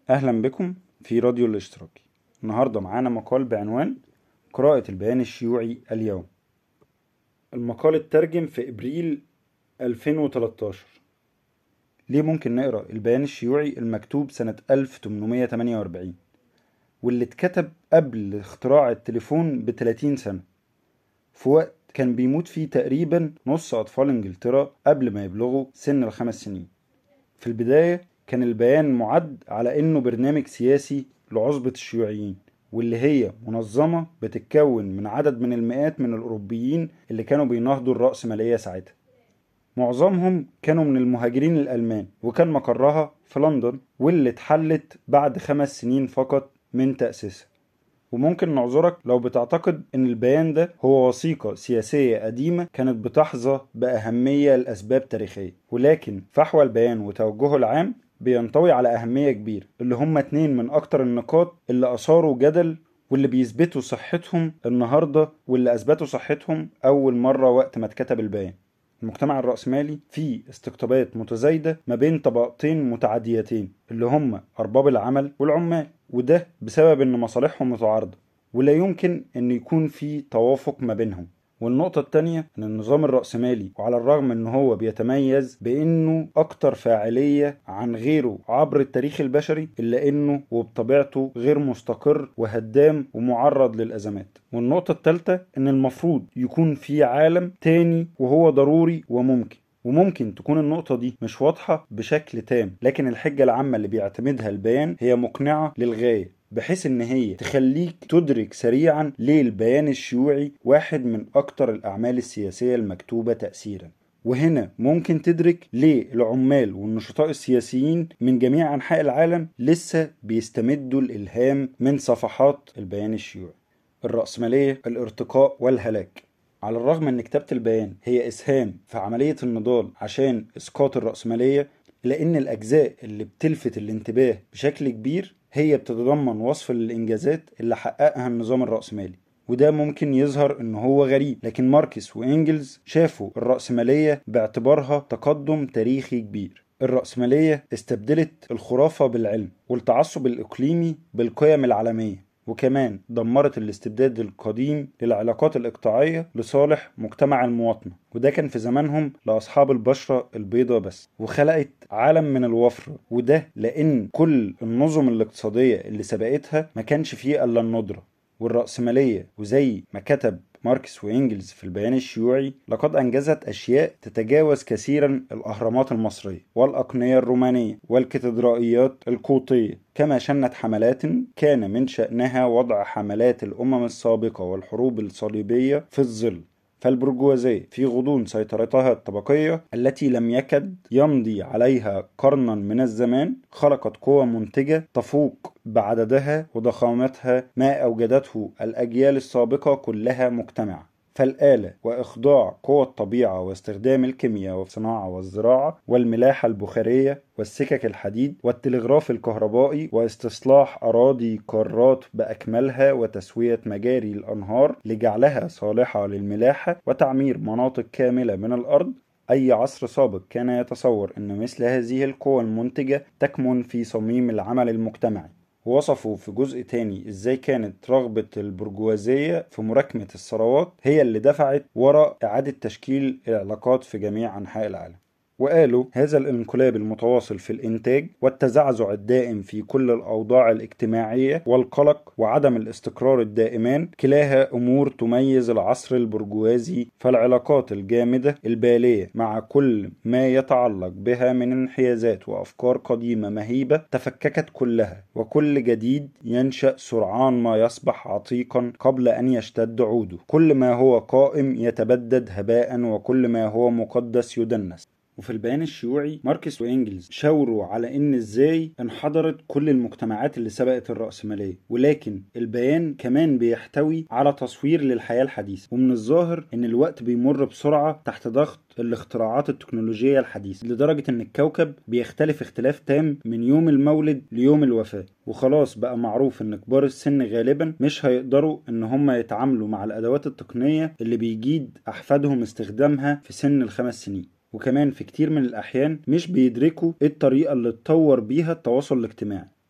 أهلا بكم في راديو الاشتراكي النهاردة معانا مقال بعنوان قراءة البيان الشيوعي اليوم المقال اترجم في إبريل 2013 ليه ممكن نقرأ البيان الشيوعي المكتوب سنة 1848 واللي اتكتب قبل اختراع التليفون ب 30 سنة في وقت كان بيموت فيه تقريبا نص أطفال إنجلترا قبل ما يبلغوا سن الخمس سنين في البداية كان البيان معد على إنه برنامج سياسي لعصبة الشيوعيين واللي هي منظمة بتتكون من عدد من المئات من الأوروبيين اللي كانوا بيناهضوا الرأسمالية ساعتها معظمهم كانوا من المهاجرين الألمان وكان مقرها في لندن واللي اتحلت بعد خمس سنين فقط من تأسيسها وممكن نعذرك لو بتعتقد ان البيان ده هو وثيقة سياسية قديمة كانت بتحظى بأهمية لأسباب تاريخية ولكن فحوى البيان وتوجهه العام بينطوي على أهمية كبيرة اللي هما اتنين من أكتر النقاط اللي أثاروا جدل واللي بيثبتوا صحتهم النهاردة واللي أثبتوا صحتهم أول مرة وقت ما اتكتب البيان المجتمع الرأسمالي فيه استقطابات متزايدة ما بين طبقتين متعاديتين اللي هم أرباب العمل والعمال وده بسبب إن مصالحهم متعارضة ولا يمكن إن يكون في توافق ما بينهم والنقطة التانية إن النظام الرأسمالي وعلى الرغم إن هو بيتميز بإنه أكتر فاعلية عن غيره عبر التاريخ البشري إلا إنه وبطبيعته غير مستقر وهدام ومعرض للأزمات والنقطة التالتة إن المفروض يكون في عالم تاني وهو ضروري وممكن وممكن تكون النقطة دي مش واضحة بشكل تام لكن الحجة العامة اللي بيعتمدها البيان هي مقنعة للغاية بحيث ان هي تخليك تدرك سريعا ليه البيان الشيوعي واحد من اكتر الاعمال السياسية المكتوبة تأثيرا وهنا ممكن تدرك ليه العمال والنشطاء السياسيين من جميع انحاء العالم لسه بيستمدوا الالهام من صفحات البيان الشيوعي الرأسمالية الارتقاء والهلاك على الرغم ان كتابة البيان هي اسهام في عملية النضال عشان اسقاط الرأسمالية لان الاجزاء اللي بتلفت الانتباه بشكل كبير هي بتتضمن وصف للإنجازات اللي حققها النظام الرأسمالي وده ممكن يظهر ان هو غريب لكن ماركس وإنجلز شافوا الرأسمالية باعتبارها تقدم تاريخي كبير الرأسمالية استبدلت الخرافة بالعلم والتعصب الإقليمي بالقيم العالمية وكمان دمرت الاستبداد القديم للعلاقات الإقطاعية لصالح مجتمع المواطنة وده كان في زمانهم لأصحاب البشرة البيضاء بس وخلقت عالم من الوفرة وده لأن كل النظم الاقتصادية اللي سبقتها ما كانش فيه إلا الندرة والرأسمالية وزي ما كتب ماركس وإنجلز في البيان الشيوعي لقد أنجزت أشياء تتجاوز كثيرا الأهرامات المصرية والأقنية الرومانية والكاتدرائيات القوطية كما شنت حملات كان من شأنها وضع حملات الأمم السابقة والحروب الصليبية في الظل فالبرجوازية في غضون سيطرتها الطبقية التي لم يكد يمضي عليها قرنا من الزمان خلقت قوى منتجة تفوق بعددها وضخامتها ما أوجدته الأجيال السابقة كلها مجتمعة فالآلة وإخضاع قوى الطبيعة واستخدام الكيمياء والصناعة والزراعة والملاحة البخارية والسكك الحديد والتلغراف الكهربائي واستصلاح أراضي قارات بأكملها وتسوية مجاري الأنهار لجعلها صالحة للملاحة وتعمير مناطق كاملة من الأرض أي عصر سابق كان يتصور أن مثل هذه القوى المنتجة تكمن في صميم العمل المجتمعي وصفوا في جزء تاني ازاي كانت رغبة البرجوازية في مراكمة الثروات هي اللي دفعت وراء إعادة تشكيل العلاقات في جميع أنحاء العالم وقالوا هذا الانقلاب المتواصل في الإنتاج والتزعزع الدائم في كل الأوضاع الاجتماعية والقلق وعدم الاستقرار الدائمان كلاها أمور تميز العصر البرجوازي فالعلاقات الجامدة البالية مع كل ما يتعلق بها من انحيازات وأفكار قديمة مهيبة تفككت كلها وكل جديد ينشأ سرعان ما يصبح عتيقا قبل أن يشتد عوده كل ما هو قائم يتبدد هباء وكل ما هو مقدس يدنس وفي البيان الشيوعي ماركس وإنجلز شاوروا على إن إزاي انحدرت كل المجتمعات اللي سبقت الرأسمالية ولكن البيان كمان بيحتوي على تصوير للحياة الحديثة ومن الظاهر إن الوقت بيمر بسرعة تحت ضغط الاختراعات التكنولوجية الحديثة لدرجة إن الكوكب بيختلف اختلاف تام من يوم المولد ليوم الوفاة وخلاص بقى معروف إن كبار السن غالبا مش هيقدروا إن هم يتعاملوا مع الأدوات التقنية اللي بيجيد أحفادهم استخدامها في سن الخمس سنين وكمان في كتير من الأحيان مش بيدركوا إيه الطريقة اللي اتطور بيها التواصل الاجتماعي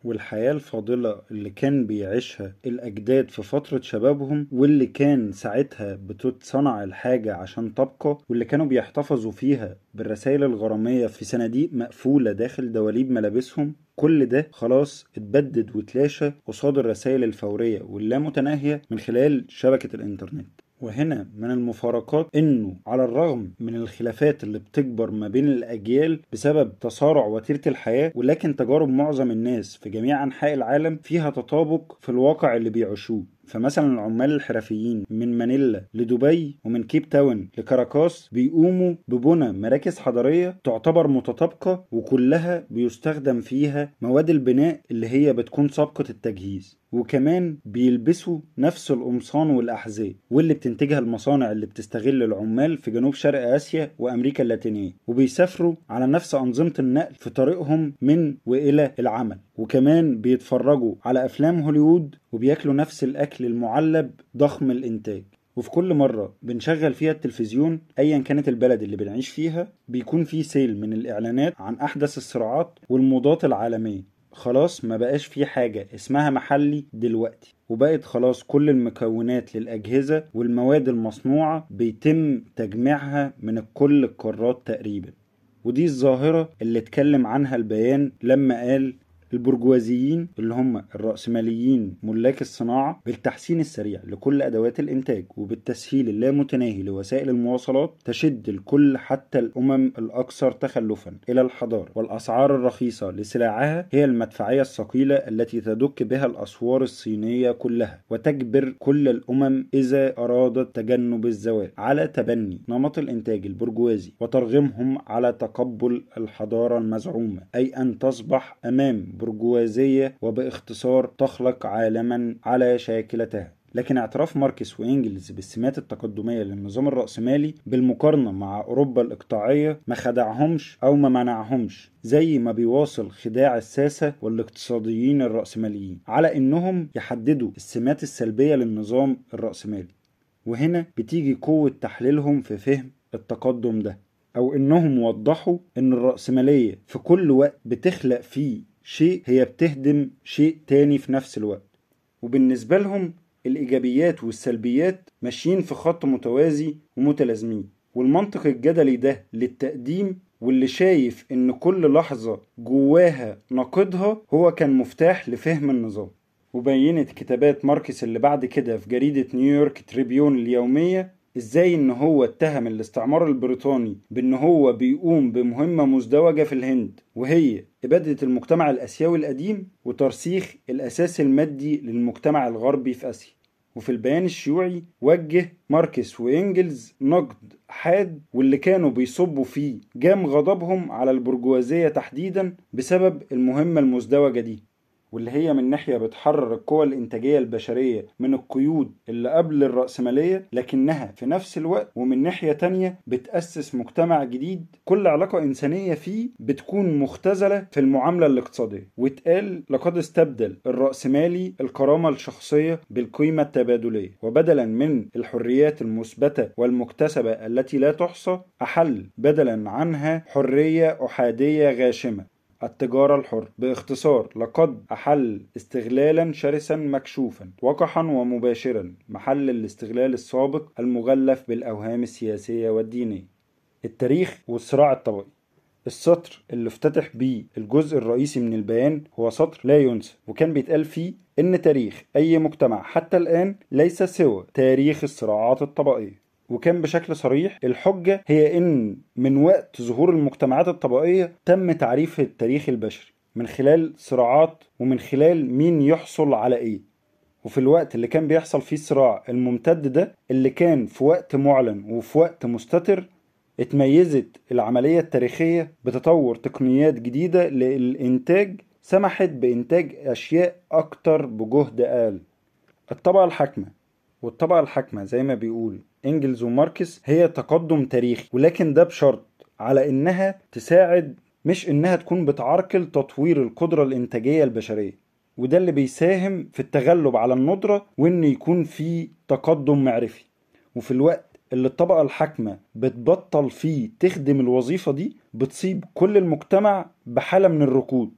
والحياة الفاضلة اللي كان بيعيشها الأجداد في فترة شبابهم واللي كان ساعتها بتتصنع الحاجة عشان تبقى واللي كانوا بيحتفظوا فيها بالرسائل الغرامية في صناديق مقفولة داخل دواليب ملابسهم كل ده خلاص اتبدد وتلاشى قصاد الرسائل الفورية واللامتناهية من خلال شبكة الإنترنت وهنا من المفارقات انه على الرغم من الخلافات اللي بتكبر ما بين الاجيال بسبب تسارع وتيره الحياه ولكن تجارب معظم الناس في جميع انحاء العالم فيها تطابق في الواقع اللي بيعيشوه فمثلا العمال الحرفيين من مانيلا لدبي ومن كيب تاون لكاراكاس بيقوموا ببنى مراكز حضرية تعتبر متطابقة وكلها بيستخدم فيها مواد البناء اللي هي بتكون سابقة التجهيز وكمان بيلبسوا نفس القمصان والأحذية واللي بتنتجها المصانع اللي بتستغل العمال في جنوب شرق آسيا وأمريكا اللاتينية وبيسافروا على نفس أنظمة النقل في طريقهم من وإلى العمل وكمان بيتفرجوا على أفلام هوليوود وبياكلوا نفس الأكل المعلب ضخم الإنتاج وفي كل مرة بنشغل فيها التلفزيون أيا كانت البلد اللي بنعيش فيها بيكون في سيل من الإعلانات عن أحدث الصراعات والموضات العالمية خلاص ما بقاش في حاجة اسمها محلي دلوقتي وبقت خلاص كل المكونات للأجهزة والمواد المصنوعة بيتم تجميعها من كل القارات تقريبا ودي الظاهرة اللي اتكلم عنها البيان لما قال البرجوازيين اللي هم الرأسماليين ملاك الصناعة بالتحسين السريع لكل أدوات الإنتاج وبالتسهيل اللامتناهي لوسائل المواصلات تشد الكل حتى الأمم الأكثر تخلفا إلى الحضارة والأسعار الرخيصة لسلعها هي المدفعية الثقيلة التي تدك بها الأسوار الصينية كلها وتجبر كل الأمم إذا أرادت تجنب الزواج على تبني نمط الإنتاج البرجوازي وترغمهم على تقبل الحضارة المزعومة أي أن تصبح أمام برجوازية وباختصار تخلق عالما على شاكلتها لكن اعتراف ماركس وإنجلز بالسمات التقدمية للنظام الرأسمالي بالمقارنة مع أوروبا الإقطاعية ما خدعهمش أو ما منعهمش زي ما بيواصل خداع الساسة والاقتصاديين الرأسماليين على إنهم يحددوا السمات السلبية للنظام الرأسمالي وهنا بتيجي قوة تحليلهم في فهم التقدم ده أو إنهم وضحوا إن الرأسمالية في كل وقت بتخلق فيه شيء هي بتهدم شيء تاني في نفس الوقت وبالنسبة لهم الإيجابيات والسلبيات ماشيين في خط متوازي ومتلازمين والمنطق الجدلي ده للتقديم واللي شايف إن كل لحظة جواها ناقدها هو كان مفتاح لفهم النظام وبينت كتابات ماركس اللي بعد كده في جريدة نيويورك تريبيون اليومية ازاي ان هو اتهم الاستعمار البريطاني بان هو بيقوم بمهمة مزدوجة في الهند وهي إبادة المجتمع الآسيوي القديم وترسيخ الأساس المادي للمجتمع الغربي في آسيا وفي البيان الشيوعي وجه ماركس وإنجلز نقد حاد واللي كانوا بيصبوا فيه جام غضبهم على البرجوازية تحديدا بسبب المهمة المزدوجة دي واللي هي من ناحية بتحرر القوى الإنتاجية البشرية من القيود اللي قبل الرأسمالية لكنها في نفس الوقت ومن ناحية تانية بتأسس مجتمع جديد كل علاقة إنسانية فيه بتكون مختزلة في المعاملة الاقتصادية واتقال لقد استبدل الرأسمالي الكرامة الشخصية بالقيمة التبادلية وبدلا من الحريات المثبتة والمكتسبة التي لا تحصى أحل بدلا عنها حرية أحادية غاشمة التجارة الحرة باختصار لقد أحل استغلالا شرسا مكشوفا وقحا ومباشرا محل الاستغلال السابق المغلف بالأوهام السياسية والدينية التاريخ والصراع الطبقي السطر اللي افتتح بيه الجزء الرئيسي من البيان هو سطر لا ينسى وكان بيتقال فيه إن تاريخ أي مجتمع حتى الآن ليس سوى تاريخ الصراعات الطبقية وكان بشكل صريح الحجة هي إن من وقت ظهور المجتمعات الطبقية تم تعريف التاريخ البشري من خلال صراعات ومن خلال مين يحصل على إيه وفي الوقت اللي كان بيحصل فيه الصراع الممتد ده اللي كان في وقت معلن وفي وقت مستتر اتميزت العملية التاريخية بتطور تقنيات جديدة للإنتاج سمحت بإنتاج أشياء أكتر بجهد أقل الطبقة الحاكمة والطبقة الحاكمة زي ما بيقول إنجلز وماركس هي تقدم تاريخي ولكن ده بشرط على إنها تساعد مش إنها تكون بتعرقل تطوير القدرة الإنتاجية البشرية وده اللي بيساهم في التغلب على الندرة وإن يكون في تقدم معرفي وفي الوقت اللي الطبقة الحاكمة بتبطل فيه تخدم الوظيفة دي بتصيب كل المجتمع بحالة من الركود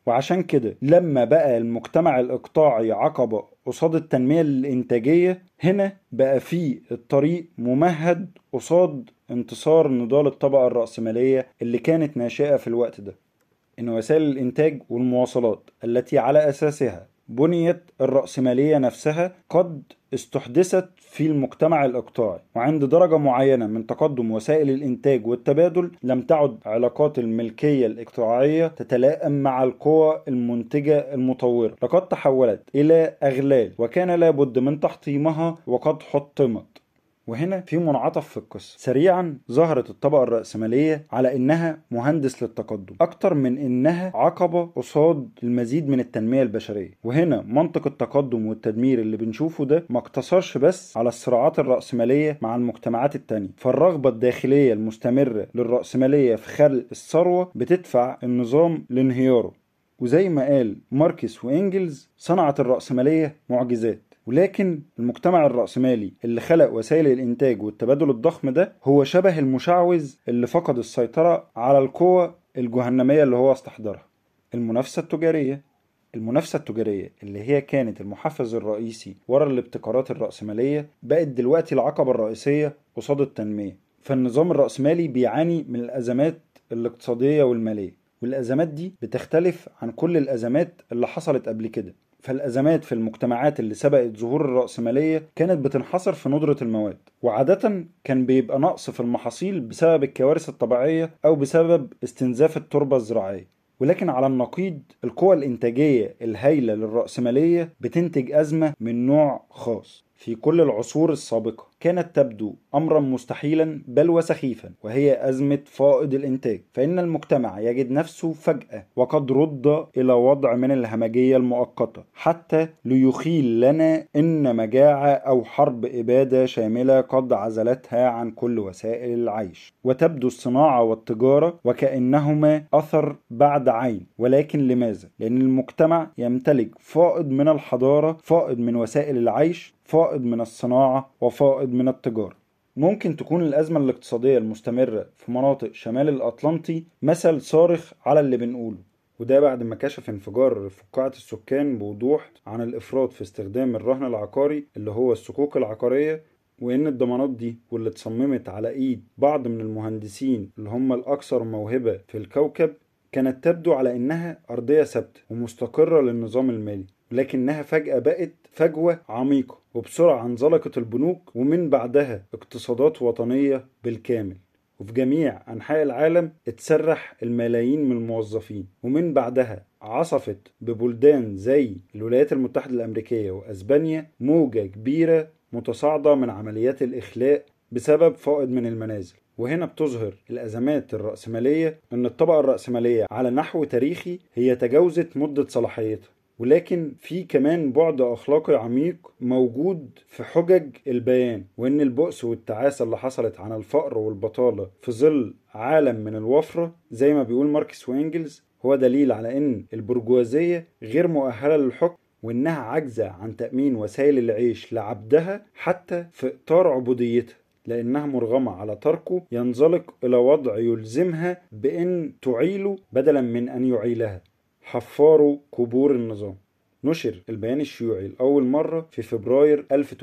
وعشان كده لما بقى المجتمع الإقطاعي عقبة قصاد التنمية الإنتاجية هنا بقى فيه الطريق ممهد قصاد انتصار نضال الطبقة الرأسمالية اللي كانت ناشئة في الوقت ده إن وسائل الإنتاج والمواصلات التي على أساسها بنيت الرأسمالية نفسها قد استحدثت في المجتمع الإقطاعي وعند درجة معينة من تقدم وسائل الإنتاج والتبادل لم تعد علاقات الملكية الإقطاعية تتلائم مع القوى المنتجة المطورة لقد تحولت إلى أغلال وكان لابد من تحطيمها وقد حطمت وهنا في منعطف في القصة سريعا ظهرت الطبقة الرأسمالية على إنها مهندس للتقدم أكتر من إنها عقبة قصاد المزيد من التنمية البشرية وهنا منطق التقدم والتدمير اللي بنشوفه ده ما اقتصرش بس على الصراعات الرأسمالية مع المجتمعات التانية فالرغبة الداخلية المستمرة للرأسمالية في خلق الثروة بتدفع النظام لانهياره وزي ما قال ماركس وإنجلز صنعت الرأسمالية معجزات ولكن المجتمع الرأسمالي اللي خلق وسائل الإنتاج والتبادل الضخم ده هو شبه المشعوذ اللي فقد السيطرة على القوى الجهنمية اللي هو استحضرها المنافسة التجارية المنافسة التجارية اللي هي كانت المحفز الرئيسي ورا الابتكارات الرأسمالية بقت دلوقتي العقبة الرئيسية قصاد التنمية فالنظام الرأسمالي بيعاني من الأزمات الاقتصادية والمالية والأزمات دي بتختلف عن كل الأزمات اللي حصلت قبل كده فالأزمات في المجتمعات اللي سبقت ظهور الرأسمالية كانت بتنحصر في ندرة المواد وعادة كان بيبقى نقص في المحاصيل بسبب الكوارث الطبيعية أو بسبب استنزاف التربة الزراعية ولكن على النقيض القوى الإنتاجية الهائلة للرأسمالية بتنتج أزمة من نوع خاص في كل العصور السابقة كانت تبدو أمرا مستحيلا بل وسخيفا وهي أزمة فائض الإنتاج فإن المجتمع يجد نفسه فجأة وقد رد إلى وضع من الهمجية المؤقتة حتى ليخيل لنا إن مجاعة أو حرب إبادة شاملة قد عزلتها عن كل وسائل العيش وتبدو الصناعة والتجارة وكأنهما أثر بعد عين ولكن لماذا؟ لأن المجتمع يمتلك فائض من الحضارة فائض من وسائل العيش فائض من الصناعة وفائض من التجارة ممكن تكون الأزمة الاقتصادية المستمرة في مناطق شمال الأطلنطي مثل صارخ على اللي بنقوله وده بعد ما كشف انفجار فقاعة السكان بوضوح عن الإفراط في استخدام الرهن العقاري اللي هو الصكوك العقارية وإن الضمانات دي واللي اتصممت على إيد بعض من المهندسين اللي هم الأكثر موهبة في الكوكب كانت تبدو على إنها أرضية ثابتة ومستقرة للنظام المالي لكنها فجأة بقت فجوة عميقة وبسرعة انزلقت البنوك ومن بعدها اقتصادات وطنية بالكامل وفي جميع أنحاء العالم اتسرح الملايين من الموظفين ومن بعدها عصفت ببلدان زي الولايات المتحدة الأمريكية وأسبانيا موجة كبيرة متصاعدة من عمليات الإخلاء بسبب فائض من المنازل وهنا بتظهر الأزمات الرأسمالية أن الطبقة الرأسمالية على نحو تاريخي هي تجاوزت مدة صلاحيتها ولكن في كمان بعد أخلاقي عميق موجود في حجج البيان وإن البؤس والتعاسة اللي حصلت عن الفقر والبطالة في ظل عالم من الوفرة زي ما بيقول ماركس وإنجلز هو دليل على إن البرجوازية غير مؤهلة للحكم وإنها عاجزة عن تأمين وسائل العيش لعبدها حتى في إطار عبوديتها لأنها مرغمة على تركه ينزلق إلى وضع يلزمها بأن تعيله بدلا من أن يعيلها حفار قبور النظام نشر البيان الشيوعي لأول مرة في فبراير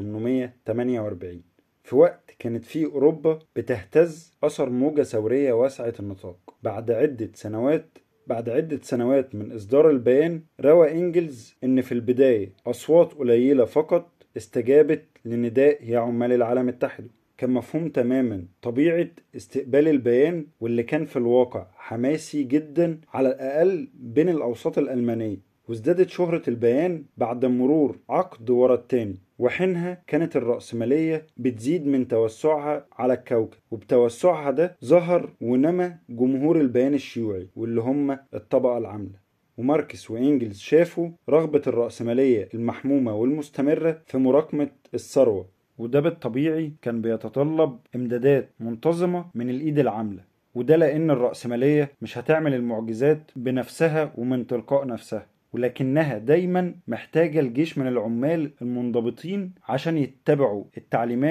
1848 في وقت كانت فيه أوروبا بتهتز أثر موجة ثورية واسعة النطاق بعد عدة سنوات بعد عدة سنوات من إصدار البيان روى إنجلز إن في البداية أصوات قليلة فقط استجابت لنداء يا عمال العالم اتحدوا كان مفهوم تماما طبيعة استقبال البيان واللي كان في الواقع حماسي جدا على الأقل بين الأوساط الألمانية وازدادت شهرة البيان بعد مرور عقد ورا التاني وحينها كانت الرأسمالية بتزيد من توسعها على الكوكب وبتوسعها ده ظهر ونمى جمهور البيان الشيوعي واللي هم الطبقة العاملة وماركس وإنجلز شافوا رغبة الرأسمالية المحمومة والمستمرة في مراكمة الثروة وده بالطبيعي كان بيتطلب امدادات منتظمة من الإيد العاملة وده لأن الرأسمالية مش هتعمل المعجزات بنفسها ومن تلقاء نفسها ولكنها دايما محتاجة الجيش من العمال المنضبطين عشان يتبعوا التعليمات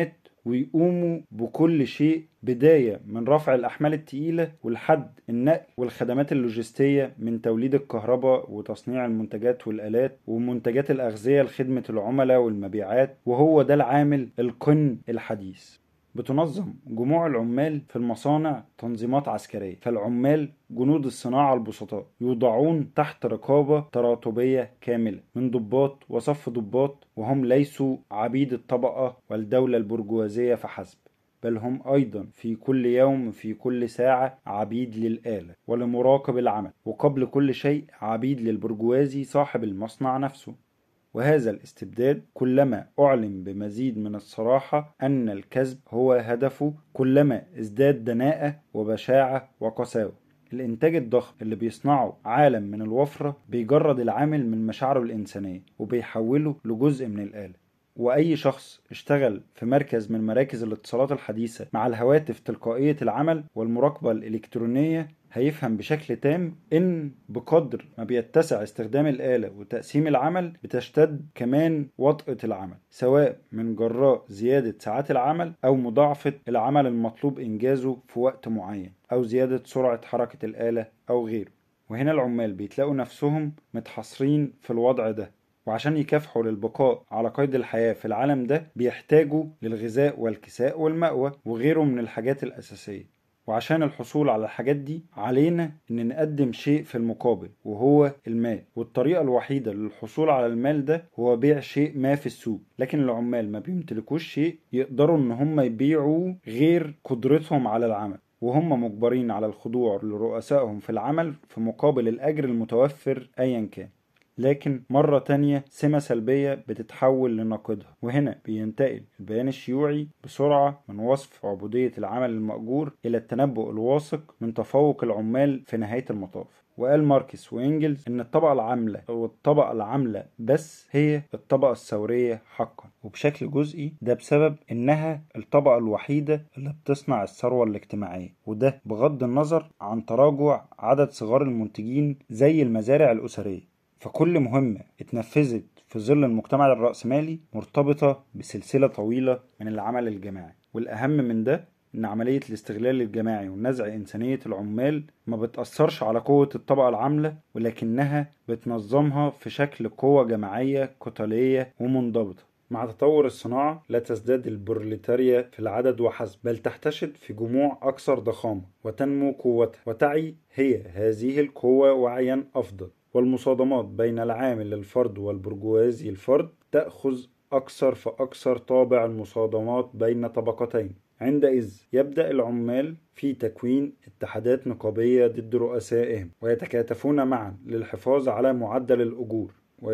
ويقوموا بكل شيء بداية من رفع الأحمال التقيلة ولحد النقل والخدمات اللوجستية من توليد الكهرباء وتصنيع المنتجات والآلات ومنتجات الأغذية لخدمة العملاء والمبيعات وهو ده العامل القن الحديث بتنظم جموع العمال في المصانع تنظيمات عسكرية فالعمال جنود الصناعة البسطاء يوضعون تحت رقابة تراتبية كاملة من ضباط وصف ضباط وهم ليسوا عبيد الطبقة والدولة البرجوازية فحسب بل هم أيضا في كل يوم في كل ساعة عبيد للآلة ولمراقب العمل وقبل كل شيء عبيد للبرجوازي صاحب المصنع نفسه وهذا الاستبداد كلما أعلن بمزيد من الصراحة أن الكذب هو هدفه كلما ازداد دناءة وبشاعة وقساوة الإنتاج الضخم اللي بيصنعه عالم من الوفرة بيجرد العامل من مشاعره الإنسانية وبيحوله لجزء من الآلة وأي شخص اشتغل في مركز من مراكز الاتصالات الحديثة مع الهواتف تلقائية العمل والمراقبة الإلكترونية هيفهم بشكل تام ان بقدر ما بيتسع استخدام الآلة وتقسيم العمل بتشتد كمان وطأة العمل سواء من جراء زيادة ساعات العمل أو مضاعفة العمل المطلوب إنجازه في وقت معين أو زيادة سرعة حركة الآلة أو غيره وهنا العمال بيتلاقوا نفسهم متحصرين في الوضع ده وعشان يكافحوا للبقاء على قيد الحياة في العالم ده بيحتاجوا للغذاء والكساء والمأوى وغيره من الحاجات الأساسية وعشان الحصول على الحاجات دي علينا ان نقدم شيء في المقابل وهو المال والطريقة الوحيدة للحصول على المال ده هو بيع شيء ما في السوق لكن العمال ما بيمتلكوش شيء يقدروا ان هم يبيعوه غير قدرتهم على العمل وهم مجبرين على الخضوع لرؤسائهم في العمل في مقابل الأجر المتوفر أيا كان لكن مرة تانية سمة سلبية بتتحول لناقضها وهنا بينتقل البيان الشيوعي بسرعة من وصف عبودية العمل المأجور إلى التنبؤ الواثق من تفوق العمال في نهاية المطاف وقال ماركس وإنجلز إن الطبقة العاملة أو الطبقة العاملة بس هي الطبقة الثورية حقا وبشكل جزئي ده بسبب إنها الطبقة الوحيدة اللي بتصنع الثروة الاجتماعية وده بغض النظر عن تراجع عدد صغار المنتجين زي المزارع الأسرية فكل مهمة اتنفذت في ظل المجتمع الرأسمالي مرتبطة بسلسلة طويلة من العمل الجماعي والأهم من ده إن عملية الاستغلال الجماعي ونزع إنسانية العمال ما بتأثرش على قوة الطبقة العاملة ولكنها بتنظمها في شكل قوة جماعية قتالية ومنضبطة مع تطور الصناعة لا تزداد البروليتاريا في العدد وحسب بل تحتشد في جموع أكثر ضخامة وتنمو قوتها وتعي هي هذه القوة وعيا أفضل والمصادمات بين العامل الفرد والبرجوازي الفرد تأخذ أكثر فأكثر طابع المصادمات بين طبقتين عندئذ يبدأ العمال في تكوين اتحادات نقابية ضد رؤسائهم ويتكاتفون معا للحفاظ على معدل الأجور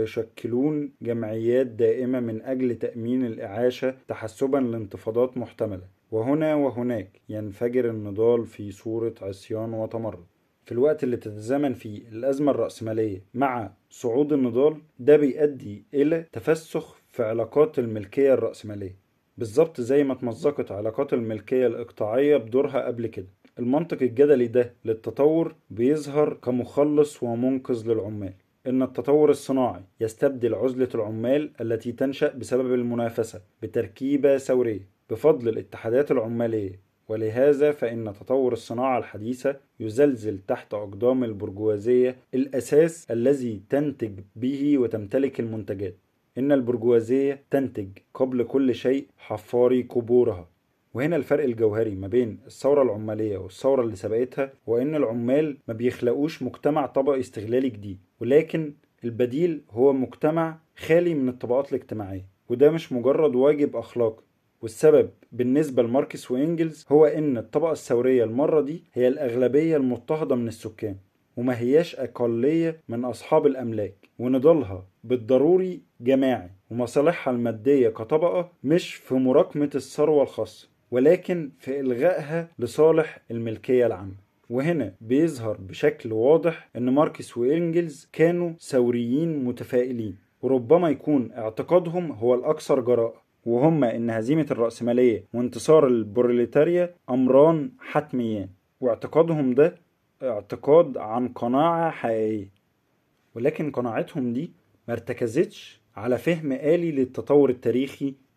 ويشكلون جمعيات دائمة من أجل تأمين الإعاشة تحسبا لانتفاضات محتملة وهنا وهناك ينفجر النضال في صورة عصيان وتمرد في الوقت اللي بتتزامن فيه الأزمة الرأسمالية مع صعود النضال ده بيؤدي إلى تفسخ في علاقات الملكية الرأسمالية بالظبط زي ما اتمزقت علاقات الملكية الإقطاعية بدورها قبل كده المنطق الجدلي ده للتطور بيظهر كمخلص ومنقذ للعمال إن التطور الصناعي يستبدل عزلة العمال التي تنشأ بسبب المنافسة بتركيبة ثورية بفضل الاتحادات العمالية ولهذا فإن تطور الصناعة الحديثة يزلزل تحت أقدام البرجوازية الأساس الذي تنتج به وتمتلك المنتجات إن البرجوازية تنتج قبل كل شيء حفاري قبورها وهنا الفرق الجوهري ما بين الثورة العمالية والثورة اللي سبقتها وإن العمال ما بيخلقوش مجتمع طبقي استغلالي جديد ولكن البديل هو مجتمع خالي من الطبقات الاجتماعية وده مش مجرد واجب أخلاقي والسبب بالنسبة لماركس وإنجلز هو إن الطبقة الثورية المرة دي هي الأغلبية المضطهدة من السكان وما هياش أقلية من أصحاب الأملاك ونضالها بالضروري جماعي ومصالحها المادية كطبقة مش في مراكمة الثروة الخاصة ولكن في إلغائها لصالح الملكية العامة وهنا بيظهر بشكل واضح ان ماركس وإنجلز كانوا ثوريين متفائلين وربما يكون اعتقادهم هو الأكثر جراءة وهم إن هزيمة الرأسمالية وانتصار البروليتاريا أمران حتميان واعتقادهم ده اعتقاد عن قناعة حقيقية ولكن قناعتهم دي ما ارتكزتش على فهم آلي للتطور التاريخي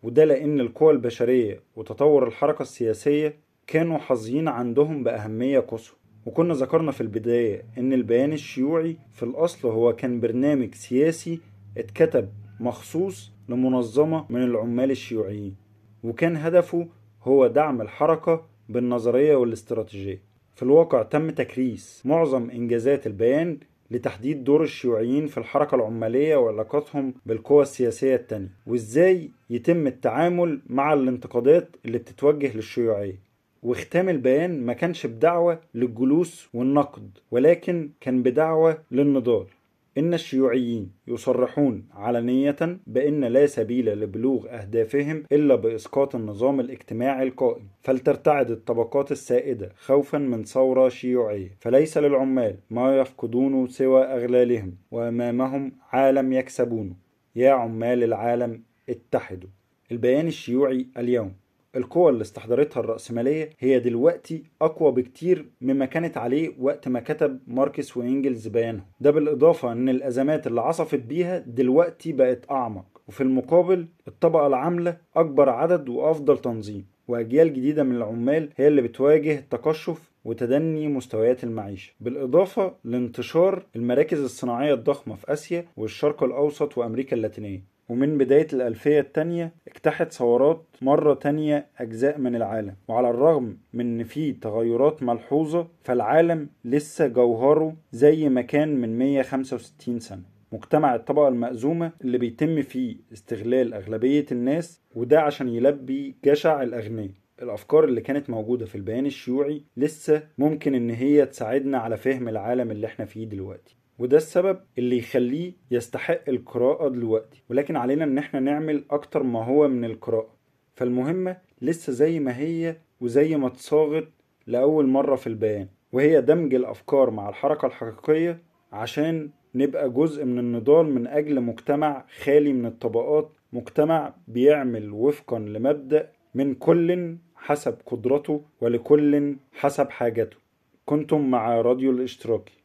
وده لأن القوى البشرية وتطور الحركة السياسية كانوا حظيين عندهم بأهمية قصوى وكنا ذكرنا في البداية إن البيان الشيوعي في الأصل هو كان برنامج سياسي اتكتب مخصوص لمنظمة من العمال الشيوعيين وكان هدفه هو دعم الحركة بالنظرية والاستراتيجية في الواقع تم تكريس معظم إنجازات البيان لتحديد دور الشيوعيين في الحركة العمالية وعلاقاتهم بالقوى السياسية التانية وإزاي يتم التعامل مع الانتقادات اللي بتتوجه للشيوعية وختام البيان ما كانش بدعوة للجلوس والنقد ولكن كان بدعوة للنضال إن الشيوعيين يصرحون علنية بأن لا سبيل لبلوغ أهدافهم إلا بإسقاط النظام الاجتماعي القائم فلترتعد الطبقات السائدة خوفا من ثورة شيوعية فليس للعمال ما يفقدون سوى أغلالهم وأمامهم عالم يكسبونه يا عمال العالم اتحدوا البيان الشيوعي اليوم القوى اللي استحضرتها الرأسمالية هي دلوقتي أقوى بكتير مما كانت عليه وقت ما كتب ماركس وإنجلز بيانهم ده بالإضافة أن الأزمات اللي عصفت بيها دلوقتي بقت أعمق وفي المقابل الطبقة العاملة أكبر عدد وأفضل تنظيم وأجيال جديدة من العمال هي اللي بتواجه التقشف وتدني مستويات المعيشة بالإضافة لانتشار المراكز الصناعية الضخمة في آسيا والشرق الأوسط وأمريكا اللاتينية ومن بداية الألفية التانية اجتاحت ثورات مرة تانية أجزاء من العالم وعلى الرغم من إن في تغيرات ملحوظة فالعالم لسه جوهره زي ما كان من 165 سنة مجتمع الطبقة المأزومة اللي بيتم فيه استغلال أغلبية الناس وده عشان يلبي جشع الأغنياء الأفكار اللي كانت موجودة في البيان الشيوعي لسه ممكن إن هي تساعدنا على فهم العالم اللي احنا فيه دلوقتي وده السبب اللي يخليه يستحق القراءة دلوقتي ولكن علينا ان احنا نعمل اكتر ما هو من القراءة فالمهمة لسه زي ما هي وزي ما اتصاغت لأول مرة في البيان وهي دمج الأفكار مع الحركة الحقيقية عشان نبقى جزء من النضال من أجل مجتمع خالي من الطبقات مجتمع بيعمل وفقا لمبدأ من كل حسب قدرته ولكل حسب حاجته كنتم مع راديو الاشتراكي